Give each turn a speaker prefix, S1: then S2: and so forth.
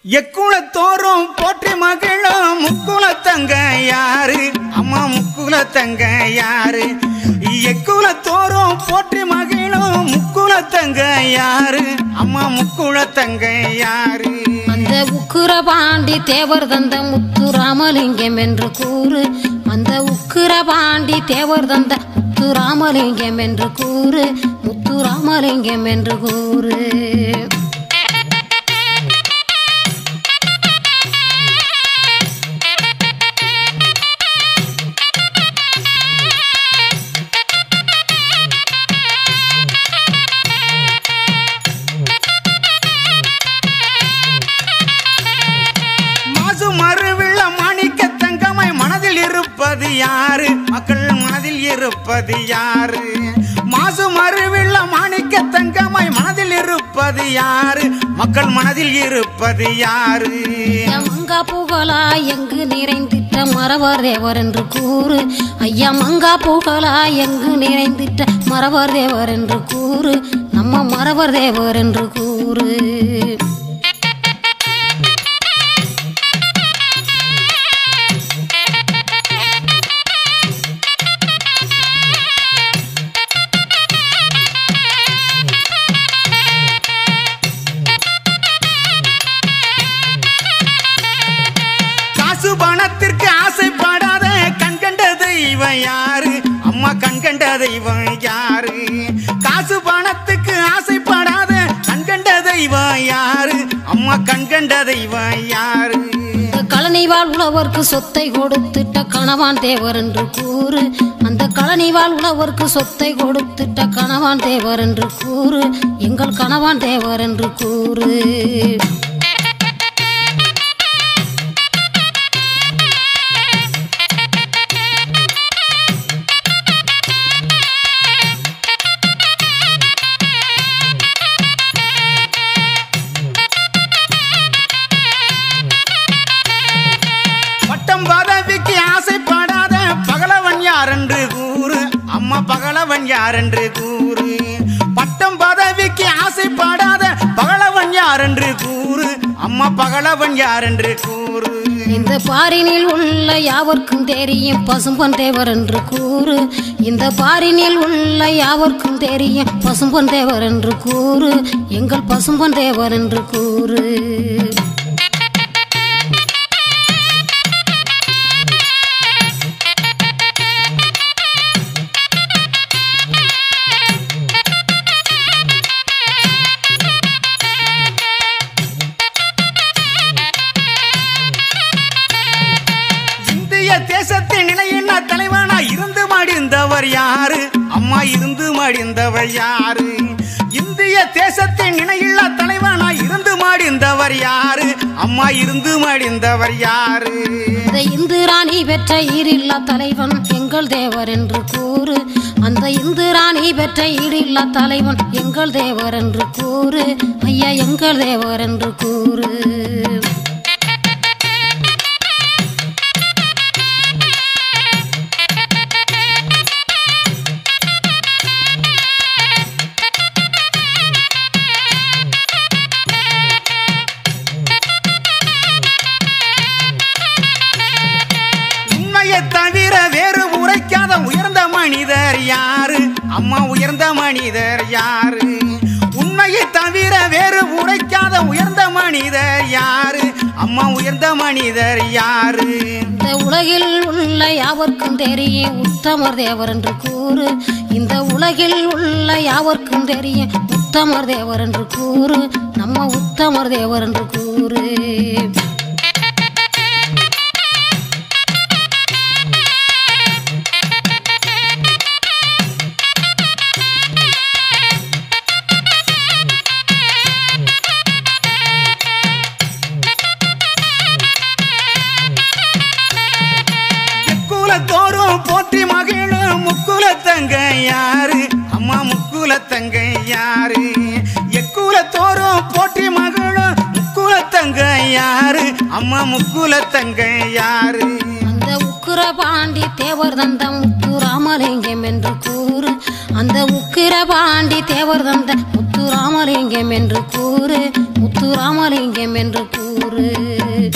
S1: எக்குளத்தோறும் போற்றி மகிழும் முக்குலத்தங்க யாரு அம்மா முக்குலத்தங்க யாரு எக்குலத்தோறும் போற்றி மகிழும் முக்குலத்தங்க யாரு அம்மா முக்குலத்தங்க யாரு
S2: அந்த உக்குர பாண்டி தேவர் தந்த முத்துராமலிங்கம் என்று கூறு அந்த உக்குர பாண்டி தேவர் தந்த முத்துராமலிங்கம் என்று கூறு முத்துராமலிங்கம் என்று கூறு
S1: மாசு மறுவிள்ள மாணிக்க தங்கமாய் மனதில் இருப்பது யாரு மக்கள் மனதில் இருப்பது யாரு மாசு மறுவிள்ள மாணிக்க தங்கமாய் மனதில் இருப்பது யாரு மக்கள் மனதில் இருப்பது யாரு
S2: ஐயா மங்கா புகழா எங்கு நிறைந்திட்ட மறவர் தேவர் என்று கூறு ஐயா மங்கா புகழா எங்கு நிறைந்திட்ட மறவர் தேவர் என்று கூறு நம்ம மறவர் தேவர் என்று கூறு
S1: காசு பணத்திற்கு ஆசைப்படாத கண்கண்ட தெய்வம் யாரு அம்மா கண்கண்ட தெய்வம் யாரு காசு பணத்துக்கு ஆசைப்படாத கண்கண்ட தெய்வம் யாரு அம்மா கண்கண்ட தெய்வம் யாரு
S2: இந்த கழனிவாழ் உழவர்க்கு சொத்தை கொடுத்துட்ட கணவான் தேவர் என்று கூறு அந்த கழனிவாழ் உழவர்க்கு சொத்தை கொடுத்துட்ட கணவான் தேவர் என்று கூறு எங்கள் கணவான் தேவர் என்று கூறு
S1: பட்டம் பதவிக்கு ஆசைப்படாத பகலவன் யாரென்று கூறு அம்மா பகலவன் யாரென்று கூறு பட்டம் பதவிக்கு ஆசைப்படாத பகலவன் யாரென்று கூறு அம்மா பகலவன் யாரென்று கூறு
S2: இந்த பாரினில் உள்ள யாவர்க்கும் தெரியும் பசும்பன் தேவர் என்று கூறு இந்த பாரினில் உள்ள யாவர்க்கும் தெரியும் பசும்பன் தேவர் என்று கூறு எங்கள் பசும்பன் தேவர் என்று கூறு
S1: இந்திய தேசத்தின் நிலையின தலைவனா இருந்து மடிந்தவர் யாரு அம்மா இருந்து மடிந்தவர் யாரு இந்திய தேசத்தின் இணையில்லா தலைவனா இருந்து மடிந்தவர் யாரு அம்மா இருந்து மடிந்தவர் யாரு
S2: இந்த இந்துராணி பெற்ற ஈரில்லா தலைவன் எங்கள் தேவர் என்று கூறு அந்த இந்துராணி பெற்ற ஈரில்லா தலைவன் எங்கள் தேவர் என்று கூறு ஐயா எங்கள் தேவர் என்று கூறு
S1: உண்மையை தவிர வேறு உரைக்காத உயர்ந்த மனிதர் யாரு அம்மா உயர்ந்த மனிதர் யாரு உண்மையை தவிர வேறு உரைக்காத உயர்ந்த மனிதர் யாரு அம்மா உயர்ந்த மனிதர் யாரு
S2: இந்த உலகில் உள்ள யாவர்க்கும் தெரியும் உத்தமர் தேவர் என்று கூறு இந்த உலகில் உள்ள யாவர்க்கும் தெரியும் உத்தமர் தேவர் என்று கூறு நம்ம உத்தமர் தேவர் என்று கூறு
S1: முக்குலத்தோறும் போற்றி மகிழும் முக்குலத்தங்க யாரு அம்மா முக்குலத்தங்க யாரு எக்குலத்தோறும் போற்றி மகிழும் முக்குலத்தங்க யாரு அம்மா முக்குலத்தங்க யாரு
S2: அந்த உக்குர உக்கிர பாண்டி தேவர் தந்த முத்து ராமலிங்கம் என்று கூறு அந்த உக்கிர பாண்டி தேவர் தந்த முத்து ராமலிங்கம் என்று கூறு முத்து ராமலிங்கம் என்று கூறு